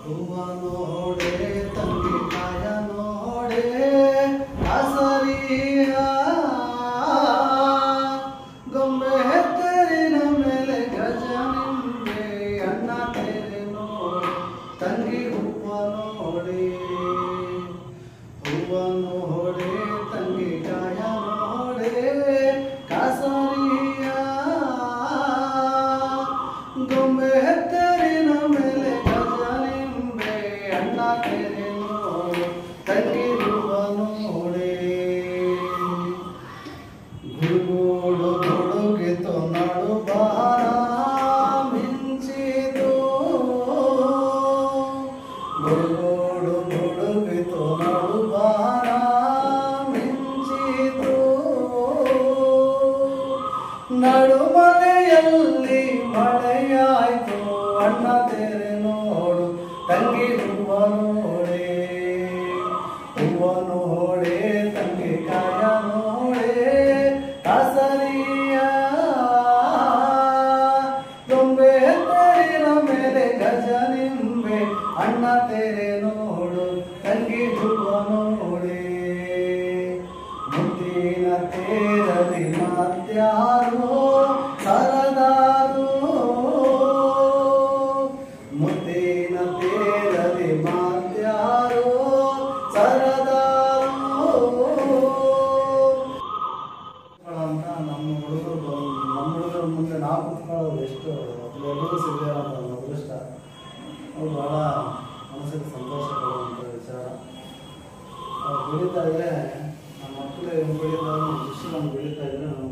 ಹೂವ ನೋಡೆ ತಂಗಿ ಕಾಯ ನೋಡೆ ಹಸರಿಯ ಗೊಂಬೆ ಹೆತ್ತರಿನ ಮೇಲೆ ಗಜ ನಿಂಬೆ ಅಣ್ಣ ತೆರೆ ನೋಡು ತಂಗಿ ಹೂವ ನೋಡೆ ಹೂವ ನೋಡೆ ತಂಗಿ ಕಾಯ ನೋಡೆ ಕಾಸರಿಯ ಗೊಂಬೆ ಹೆತ್ತರಿನ ಮೇಲೆ ಗಜ ನಿಂಬೆ ಅಣ್ಣ ತೆರೆ ನೋಡು ತಂಗಿ ಹೂವ ನೋಡೆ ಗುಡುಗುಡು ಗುಡುಗಿತು ನಡು ಬಾರ ಮಿಂಚಿತು ಗುಡುಗುಡು ಗುಡುಗಿತು ನಡು ಬಾರ ಮಿಂಚಿತು ನಡುಮನೆಯಲ್ಲಿ ಮಳೆಯಾಯ್ತು ಅಣ್ಣ ತೆರೆ ನೋಡು ತಂಗಿ ಹೂವ ನೋಡೆ ಹೂವ ನೋಡೆ ತಂಗಿ ಕಾಯ ನೋಡೆ ಹಸರಿಯ ಗೊಂಬೆ ತೆರಿನ ಮೇಲೆ ಗಜ ನಿಂಬೆ ಅಣ್ಣ ತೆರೆ ನೋಡು ತಂಗಿ ಹೂವ ನೋಡೆ ಮುದ್ದಿನ ತೇರಲಿ ಮಾತ್ಯಾರೋ ಸರದಾರೋ ಮುದ್ದಿನ ತೇರಲಿ ಮಾತ್ಯಾರೋ ಸರದಾರೋ ಅಂತ ನಮ್ಮ ಹುಡುಗರು ನಮ್ಮ ಹುಡುಗರ ಮುಂದೆ ನಾವು ಕುತ್ಕೊಳ್ಳೋದು ಎಷ್ಟು ಎಲ್ಲರಿಗೂ ಸಿಗಲಿಲ್ಲ ಅಂತ ನಮ್ಮ ಅದೃಷ್ಟ ಅದು ಭಾಳ ಮನಸ್ಸಿಗೆ ಸಂತೋಷ ಕೊಡುವಂಥ ವಿಚಾರ ಅವ್ರು ಬೆಳೀತಾ ಇದ್ರೆ ನಮ್ಮ ಮಕ್ಕಳು ಹೆಂಗೆ ಬೆಳೀತಾರೆ ನಮ್ಮ ಶಿಷ್ಯ ನಮ್ಗೆ ಬೆಳೀತಾ ಇದ್ರೆ ನಮ್ಮ